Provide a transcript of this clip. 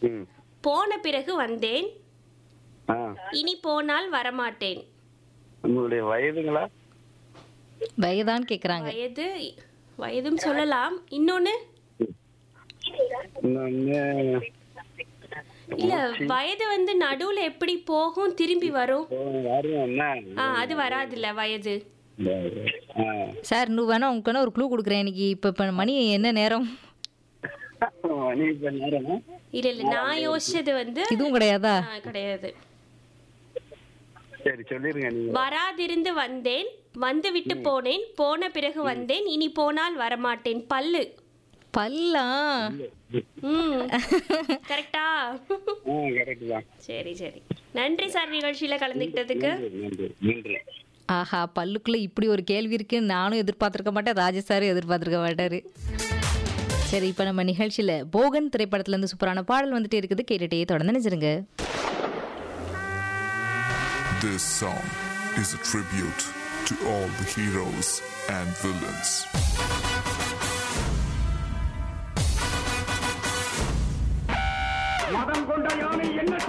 ம் போன பிறகு வந்தேன் ஆ இனி போனால் வரமாட்டேன் உங்களுடைய வயதுங்களா வயதான்னு கேக்குறாங்க வயது வயதும் சொல்லலாம் இன்னொன்னு இன்னொன்னு இல்ல வயது வந்து நடுவுல எப்படி போகும் திரும்பி வரும் வரும் என்ன ஆ அது வராதுல்ல வயது ஆ சார் இன்னும் வேணா உங்களுக்கு வேணா ஒரு க்ளூ கொடுக்குறேன் இன்னைக்கு இப்போ இப்போ மணி என்ன நேரம் மணி இப்ப நேரமா இல்ல இல்ல நான் யோசிச்சது வந்து இதுவும் கிடையாதா ஆ, கிடையாது சரி சொல்லிருங்க நீங்க வராதிருந்து வந்தேன் வந்து விட்டு போனேன் போன பிறகு வந்தேன் இனி போனால் வரமாட்டேன் பல்லு பல்லா ம் கரெக்டா ஆ கரெக்ட் தான் சரி சரி நன்றி சார் நிகழ்ச்சியில கலந்துக்கிட்டதுக்கு நன்றி நன்றி ஆஹா பல்லுக்குள்ள இப்படி ஒரு கேள்வி இருக்கு நானும் எதிர்பார்த்திருக்க மாட்டேன் ராஜேஷ் சாரும் எதிர்பார்த்திருக்க மாட்டாரு சரி இப்போ நம்ம நிகழ்ச்சியில போகன் திரைப்படத்துல இருந்து சூப்பரான பாடல் வந்துட்டே இருக்குது கேட்டுட்டே தொடர்ந்து நினைச்சிருங்க This song is a tribute to all the heroes and villains. மதம் கொண்ட யானை என்ன